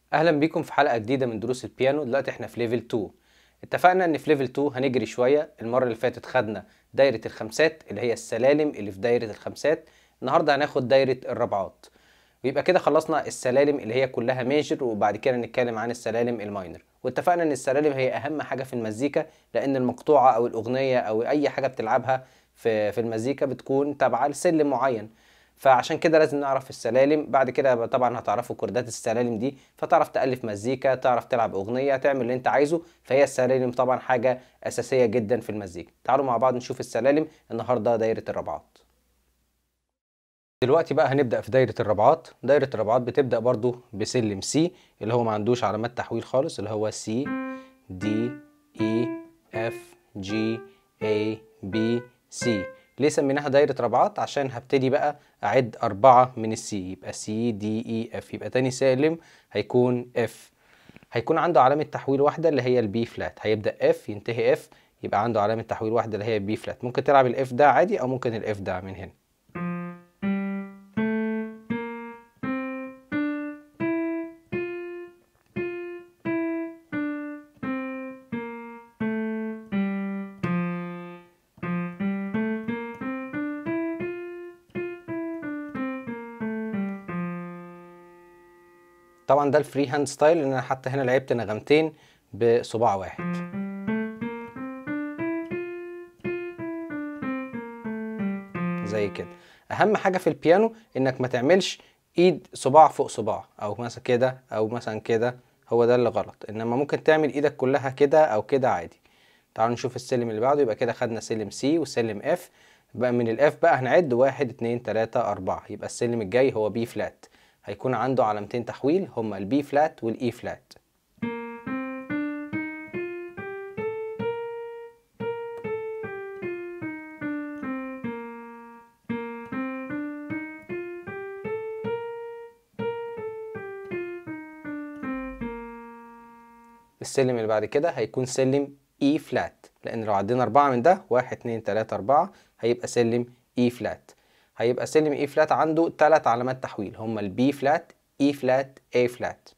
اهلا بيكم في حلقه جديده من دروس البيانو دلوقتي احنا في ليفل 2 اتفقنا ان في ليفل 2 هنجري شويه المره اللي فاتت خدنا دايره الخمسات اللي هي السلالم اللي في دايره الخمسات النهارده هناخد دايره الربعات ويبقى كده خلصنا السلالم اللي هي كلها ميجر وبعد كده نتكلم عن السلالم الماينر واتفقنا ان السلالم هي اهم حاجه في المزيكا لان المقطوعه او الاغنيه او اي حاجه بتلعبها في في المزيكا بتكون تابعه لسلم معين فعشان كده لازم نعرف السلالم بعد كده طبعا هتعرفوا كوردات السلالم دي فتعرف تألف مزيكا تعرف تلعب أغنية تعمل اللي انت عايزه فهي السلالم طبعا حاجة أساسية جدا في المزيكا تعالوا مع بعض نشوف السلالم النهاردة دايرة الربعات دلوقتي بقى هنبدأ في دايرة الربعات دايرة الربعات بتبدأ برضو بسلم سي اللي هو ما عندوش علامات تحويل خالص اللي هو سي دي اي اف جي اي بي سي ليه سميناها دايرة ربعات عشان هبتدي بقى أعد أربعة من السي يبقى سي دي إي إف يبقى تاني سالم هيكون إف هيكون عنده علامة تحويل واحدة اللي هي البي فلات هيبدأ إف ينتهي إف يبقى عنده علامة تحويل واحدة اللي هي بي فلات ممكن تلعب الإف ده عادي أو ممكن الإف ده من هنا طبعا ده الفري هاند ستايل لان انا حتى هنا لعبت نغمتين بصباع واحد زي كده اهم حاجه في البيانو انك ما تعملش ايد صباع فوق صباع او مثلا كده او مثلا كده هو ده اللي غلط انما ممكن تعمل ايدك كلها كده او كده عادي تعالوا نشوف السلم اللي بعده يبقى كده خدنا سلم سي وسلم اف بقى من الاف بقى هنعد واحد اتنين تلاتة اربعة يبقى السلم الجاي هو بي فلات هيكون عنده علامتين تحويل هما البي فلات والاي فلات السلم اللي بعد كده هيكون سلم اي فلات لان لو عدينا اربعة من ده واحد اتنين تلاتة اربعة هيبقى سلم اي فلات هيبقى سلم اي فلات عنده ثلاث علامات تحويل هما البي فلات اي فلات اي فلات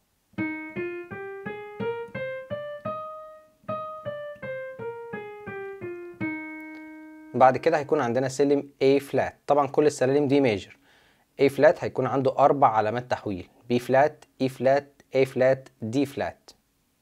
بعد كده هيكون عندنا سلم A فلات طبعا كل السلالم دي ميجر A فلات هيكون عنده أربع علامات تحويل B فلات E فلات A فلات D فلات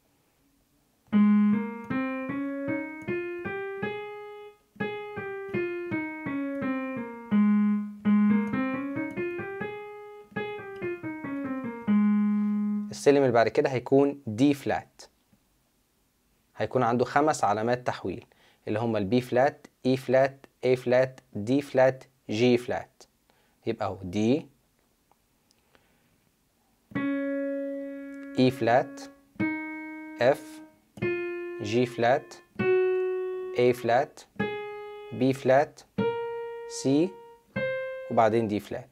السلم اللي بعد كده هيكون دي فلات هيكون عنده خمس علامات تحويل اللي هما البي فلات اي فلات اي فلات دي فلات جي فلات يبقى اهو دي اي فلات اف جي فلات اي فلات بي فلات سي وبعدين دي فلات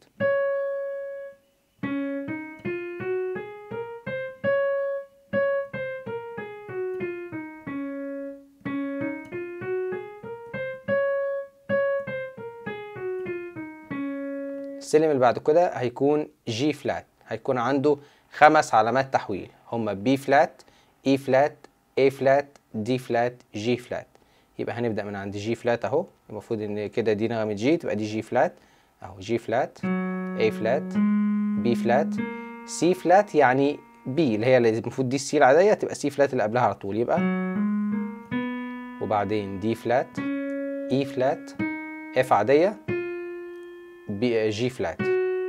السلم اللي بعد كده هيكون جي فلات هيكون عنده خمس علامات تحويل هما بي فلات اي فلات اي فلات دي فلات جي فلات يبقى هنبدا من عند جي فلات اهو المفروض ان كده دي نغمه جي تبقى دي جي فلات اهو جي فلات اي فلات بي فلات سي فلات يعني بي اللي هي المفروض دي السي العاديه تبقى سي فلات اللي قبلها على طول يبقى وبعدين دي فلات اي فلات اف عاديه بي جي فلات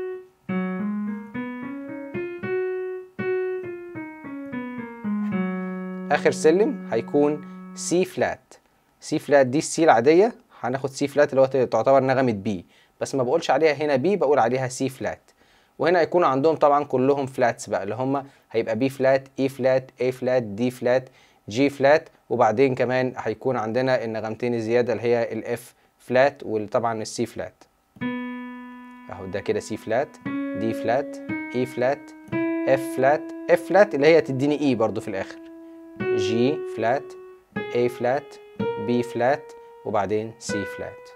اخر سلم هيكون سي فلات سي فلات دي السي العاديه هناخد سي فلات اللي هو تعتبر نغمه بي بس ما بقولش عليها هنا بي بقول عليها سي فلات وهنا هيكون عندهم طبعا كلهم فلاتس بقى اللي هم هيبقى بي فلات اي فلات اي فلات دي فلات جي فلات وبعدين كمان هيكون عندنا النغمتين الزياده اللي هي الاف فلات وطبعا السي فلات اهو ده كده سي فلات دي فلات اي فلات اف فلات اف فلات اللي هي تديني اي برضو في الاخر جي فلات اي فلات بي فلات وبعدين سي فلات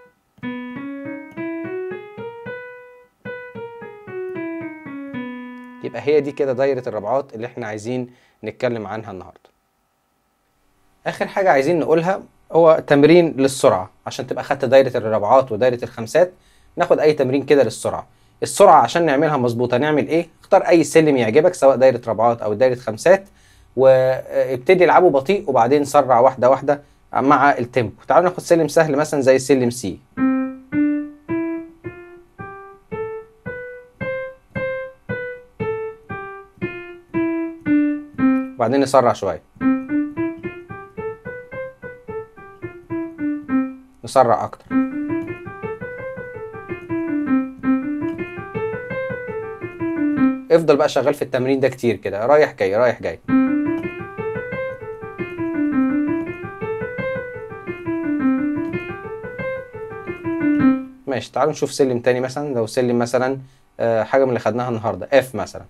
يبقى هي دي كده دايره الربعات اللي احنا عايزين نتكلم عنها النهارده اخر حاجه عايزين نقولها هو تمرين للسرعه عشان تبقى خدت دايره الربعات ودايره الخمسات ناخد اي تمرين كده للسرعه السرعه عشان نعملها مظبوطه نعمل ايه اختار اي سلم يعجبك سواء دايره ربعات او دايره خمسات وابتدي العبه بطيء وبعدين سرع واحده واحده مع التيمبو تعالوا ناخد سلم سهل مثلا زي سلم سي وبعدين نسرع شويه نسرع اكتر افضل بقى شغال في التمرين ده كتير كده رايح جاي رايح جاي ماشي تعالوا نشوف سلم تاني مثلا لو سلم مثلا آه، حاجه من اللي خدناها النهارده اف مثلا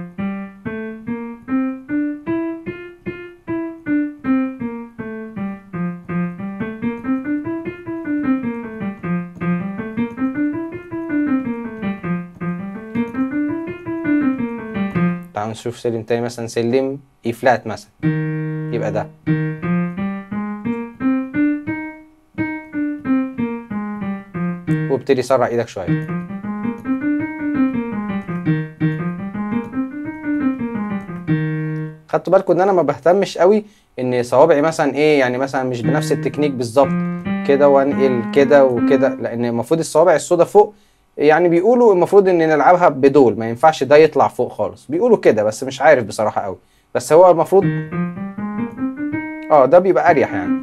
تعالوا نشوف سلم تاني مثلا سلم اي فلات مثلا يبقى ده وابتدي سرع ايدك شويه خدتوا بالكم ان انا ما بهتمش قوي ان صوابعي مثلا ايه يعني مثلا مش بنفس التكنيك بالظبط كده وانقل كده وكده لان المفروض الصوابع السوداء فوق يعني بيقولوا المفروض ان نلعبها بدول ما ينفعش ده يطلع فوق خالص بيقولوا كده بس مش عارف بصراحه قوي بس هو المفروض اه ده بيبقى اريح يعني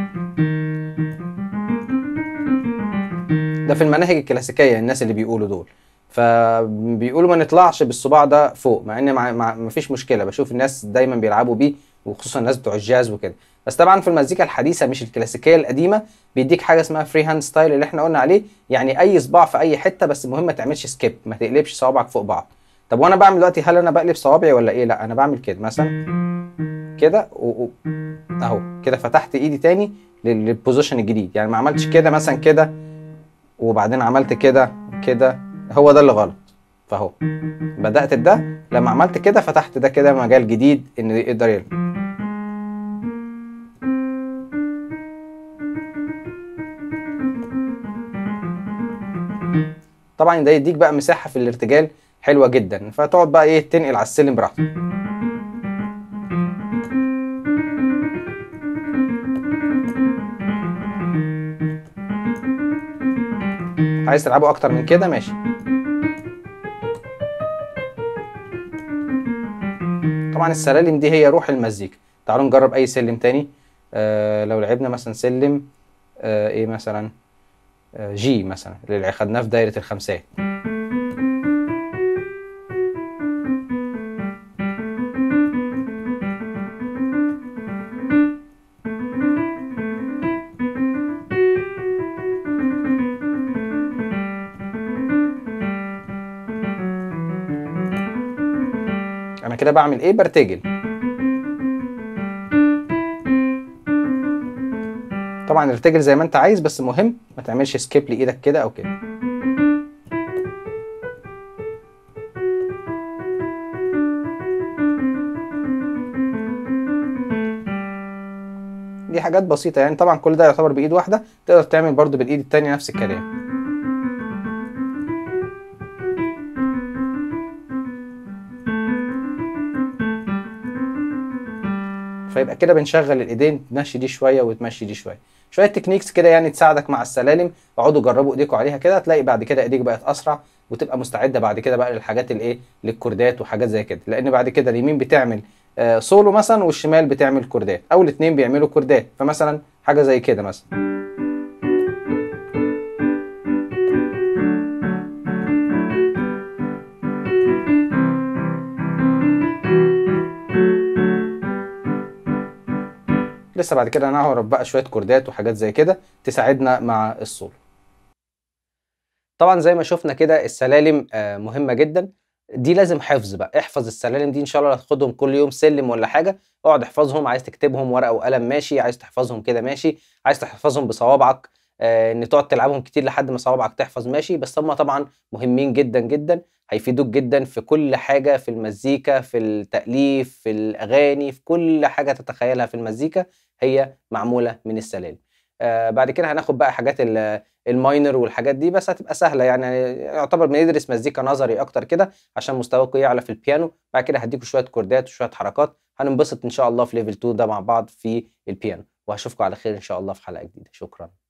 ده في المناهج الكلاسيكيه الناس اللي بيقولوا دول فبيقولوا ما نطلعش بالصباع ده فوق مع ان مع مع ما فيش مشكله بشوف الناس دايما بيلعبوا بيه وخصوصا الناس بتوع الجاز وكده بس طبعا في المزيكا الحديثه مش الكلاسيكيه القديمه بيديك حاجه اسمها فري هاند ستايل اللي احنا قلنا عليه يعني اي صباع في اي حته بس المهم ما تعملش سكيب ما تقلبش صوابعك فوق بعض طب وانا بعمل دلوقتي هل انا بقلب صوابعي ولا ايه لا انا بعمل كده مثلا كده و... و... اهو كده فتحت ايدي تاني لل- للبوزيشن الجديد يعني ما عملتش كده مثلا كده وبعدين عملت كده كده هو ده اللي غلط فاهو بدأت بده لما عملت كده فتحت ده كده مجال جديد ان يقدر يلعب طبعا ده يديك بقى مساحة في الارتجال حلوة جدا فتقعد بقى ايه تنقل على السلم براحتك عايز تلعبه اكتر من كده ماشي طبعا السلالم دي هي روح المزيكا تعالوا نجرب اي سلم تاني آه لو لعبنا مثلا سلم آه ايه مثلا آه جي مثلا اللي خدناه في دايرة الخمسات انا كده بعمل ايه برتجل طبعا ارتجل زي ما انت عايز بس مهم ما تعملش سكيب لايدك كده او كده دي حاجات بسيطة يعني طبعا كل ده يعتبر بإيد واحدة تقدر تعمل برضو بالإيد التانية نفس الكلام فيبقى كده بنشغل الايدين تمشي دي شويه وتمشي دي شويه شويه تكنيكس كده يعني تساعدك مع السلالم اقعدوا جربوا ايديكم عليها كده هتلاقي بعد كده ايديك بقت اسرع وتبقى مستعده بعد كده بقى للحاجات الايه للكوردات وحاجات زي كده لان بعد كده اليمين بتعمل آه سولو مثلا والشمال بتعمل كوردات او الاثنين بيعملوا كوردات فمثلا حاجه زي كده مثلا لسه بعد كده هنعرف بقى شويه كوردات وحاجات زي كده تساعدنا مع السولو طبعا زي ما شفنا كده السلالم آه، مهمه جدا دي لازم حفظ بقى احفظ السلالم دي ان شاء الله هتاخدهم كل يوم سلم ولا حاجه اقعد احفظهم عايز تكتبهم ورقه وقلم ماشي عايز تحفظهم كده ماشي عايز تحفظهم بصوابعك آه، ان تقعد تلعبهم كتير لحد ما صوابعك تحفظ ماشي بس هم طبعا مهمين جدا جدا هيفيدوك جدا في كل حاجه في المزيكا في التاليف في الاغاني في كل حاجه تتخيلها في المزيكا هي معموله من السلالم آه بعد كده هناخد بقى حاجات ال- الماينر والحاجات دي بس هتبقى سهله يعني يعتبر بندرس مزيكا نظري اكتر كده عشان مستواكم يعلى في البيانو بعد كده هديكم شويه كوردات وشويه حركات هننبسط ان شاء الله في ليفل 2 ده مع بعض في البيانو وهشوفكم على خير ان شاء الله في حلقه جديده شكرا